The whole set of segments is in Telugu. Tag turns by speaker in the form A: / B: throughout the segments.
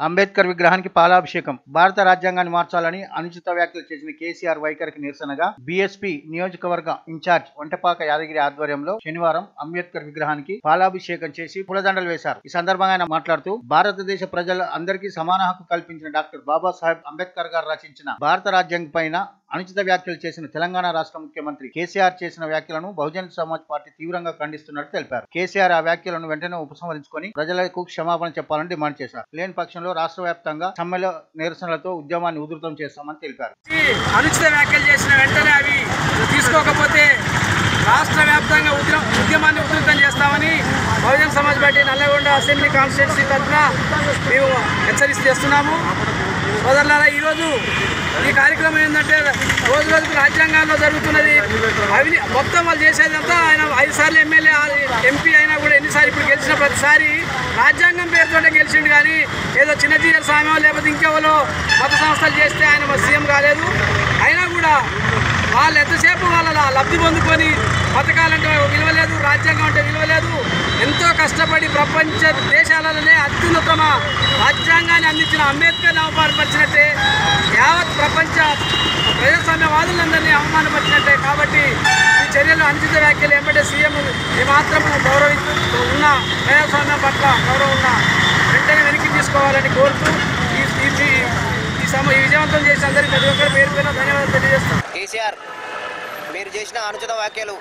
A: అంబేద్కర్ విగ్రహానికి పాలాభిషేకం భారత రాజ్యాంగాన్ని మార్చాలని అనుచిత వ్యాఖ్యలు చేసిన కేసీఆర్ వైఖరికి నిరసనగా బీఎస్పీ నియోజకవర్గ ఇన్ఛార్జ్ వంటపాక యాదగిరి ఆధ్వర్యంలో శనివారం అంబేద్కర్ విగ్రహానికి పాలాభిషేకం చేసి పూలదండలు వేశారు ఈ సందర్భంగా ఆయన మాట్లాడుతూ భారతదేశ ప్రజల అందరికీ సమాన హక్కు కల్పించిన డాక్టర్ బాబాసాహెబ్ అంబేద్కర్ గారు రచించిన భారత రాజ్యాంగం పైన అనుచిత వ్యాఖ్యలు చేసిన తెలంగాణ రాష్ట్ర ముఖ్యమంత్రి కేసీఆర్ చేసిన వ్యాఖ్యలను బహుజన్ సమాజ్ పార్టీ తీవ్రంగా ఖండిస్తున్నట్టు తెలిపారు కేసీఆర్ ఆ వ్యాఖ్యలను వెంటనే ఉపసంహరించుకొని ప్రజలకు క్షమాపణ చెప్పాలని డిమాండ్ చేశారు లేని పక్షంలో రాష్ట్ర వ్యాప్తంగా సమ్మెల నిరసనలతో ఉద్యమాన్ని ఉధృతం చేస్తామని తెలిపారు
B: ఈ అనుచిత వ్యాఖ్యలు చేసిన వెంటనే అవి తీసుకోకపోతే రాష్ట్ర వ్యాప్తంగా ఉద్యమ ఉద్యమాన్ని ఉధృతం చేస్తామని Bahujan Samaj Party Nalgonda assembly constituency తరఫున మేము హెచ్చరిస్తూ చేస్తున్నాము సోదరులారా ఈరోజు ఈ కార్యక్రమం ఏంటంటే రోజు రోజుకు రాజ్యాంగాల్లో జరుగుతున్నది అవి మొత్తం వాళ్ళు చేసేదంతా ఆయన ఐదు సార్లు ఎమ్మెల్యే ఎంపీ అయినా కూడా ఎన్నిసార్లు ఇప్పుడు గెలిచిన ప్రతిసారి రాజ్యాంగం పేరుతోటే గెలిచిండు కానీ ఏదో చిన్న చిన్న సామ్యం లేకపోతే ఇంకెవరో మత సంస్థలు చేస్తే ఆయన సీఎం కాలేదు అయినా కూడా వాళ్ళు ఎంతసేపు వాళ్ళ లబ్ధి పొందుకొని బతకాలంటే విలువ లేదు రాజ్యాంగం అంటే విలువ లేదు ఎంతో కష్టపడి ప్రపంచ దేశాలలోనే అత్యున్నతమ రాజ్యాంగాన్ని అందించిన అంబేద్కర్ని అవమానపరిచినట్టే యావత్ ప్రపంచ ప్రజాస్వామ్యవాదులందరినీ అవమానపరిచినట్టే కాబట్టి ఈ చర్యలు అనుచిత వ్యాఖ్యలు ఏమంటే సీఎం ఏమాత్రం గౌరవ ఉన్న ప్రజాస్వామ్యం పట్ల గౌరవం ఉన్న వెంటనే వెనక్కి తీసుకోవాలని కోరుతూ ఈ ఈ- ఈ సమ ఈ విజయవంతం చేసి అందరికీ ప్రతి ఒక్కరు పేరు పేరున ధన్యవాదాలు తెలియజేస్తాం
C: కేసీఆర్ మీరు చేసిన అనుచిత వ్యాఖ్యలు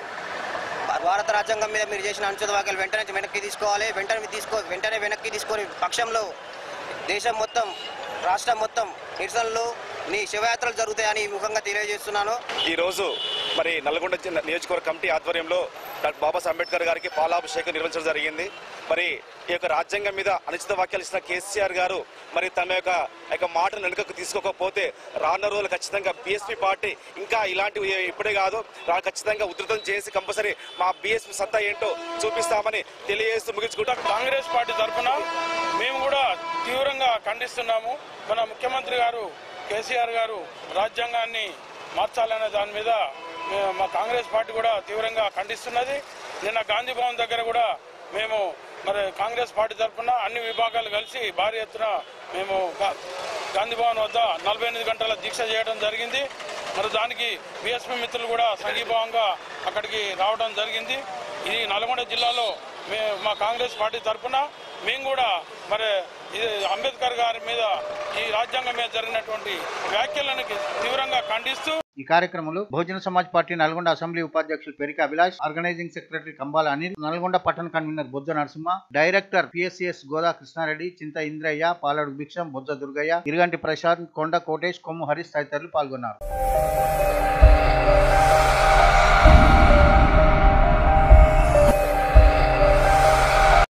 C: భారత రాజ్యాంగం మీద మీరు చేసిన అనుచిత వ్యాఖ్యలు వెంటనే వెనక్కి తీసుకోవాలి వెంటనే తీసుకో వెంటనే వెనక్కి తీసుకొని పక్షంలో దేశం మొత్తం రాష్ట్రం మొత్తం నిరసనలు నీ శివయాత్రలు జరుగుతాయని ఈ ముఖంగా తెలియజేస్తున్నాను
D: ఈ రోజు మరి నల్గొండ జిల్లా నియోజకవర్గ కమిటీ ఆధ్వర్యంలో డాక్టర్ బాబాసాహెబ్ అంబేద్కర్ గారికి పాలాభిషేకం నిర్వహించడం జరిగింది మరి ఈ యొక్క రాజ్యాంగం మీద అనుచిత వ్యాఖ్యలు ఇచ్చిన కేసీఆర్ గారు మరి తమ యొక్క యొక్క మాటను వెనుకకు తీసుకోకపోతే రానున్న రోజులు ఖచ్చితంగా బీఎస్పీ పార్టీ ఇంకా ఇలాంటివి ఇప్పుడే కాదు రా ఖచ్చితంగా ఉధృతం చేసి కంపల్సరీ మా బీఎస్పీ సత్తా ఏంటో చూపిస్తామని తెలియజేస్తూ ముగించుకుంటాం
E: కాంగ్రెస్ పార్టీ తరఫున మేము కూడా తీవ్రంగా ఖండిస్తున్నాము మన ముఖ్యమంత్రి గారు కేసీఆర్ గారు రాజ్యాంగాన్ని మార్చాలనే దాని మీద మే- మా కాంగ్రెస్ పార్టీ కూడా తీవ్రంగా ఖండిస్తున్నది నిన్న గాంధీ భవన్ దగ్గర కూడా మేము మరి కాంగ్రెస్ పార్టీ తరఫున అన్ని విభాగాలు కలిసి భారీ ఎత్తున మేము గా- గాంధీ భవన్ వద్ద నలభై ఎనిమిది గంటల దీక్ష చేయడం జరిగింది మరి దానికి బీఎస్పీ మిత్రులు కూడా సంఘీభావంగా అక్కడికి రావడం జరిగింది ఇది నల్గొండ జిల్లాలో మే మా కాంగ్రెస్ పార్టీ తరఫున మేము కూడా మరి ఇది అంబేద్కర్ గారి మీద ఈ రాజ్యాంగం మీద జరిగినటువంటి వ్యాఖ్యలను తీవ్రంగా ఖండిస్తూ
A: ఈ కార్యక్రమంలో బహుజన సమాజ్ పార్టీ నల్గొండ అసెంబ్లీ ఉపాధ్యక్షులు పెరిక అభిలాష్ ఆర్గనైజింగ్ సెక్రటరీ కంబాల అనిల్ నల్గొండ పట్టణ convener Bojja Narasimha director P S C S Goda Krishna Reddy Chinta Indraiah పాలడు భిక్షం బొజ్జ దుర్గయ్య ఇరుగంటి ప్రశాంత్ కొండ కోటేష్ కొమ్ము హరీష్ తదితరులు పాల్గొన్నారు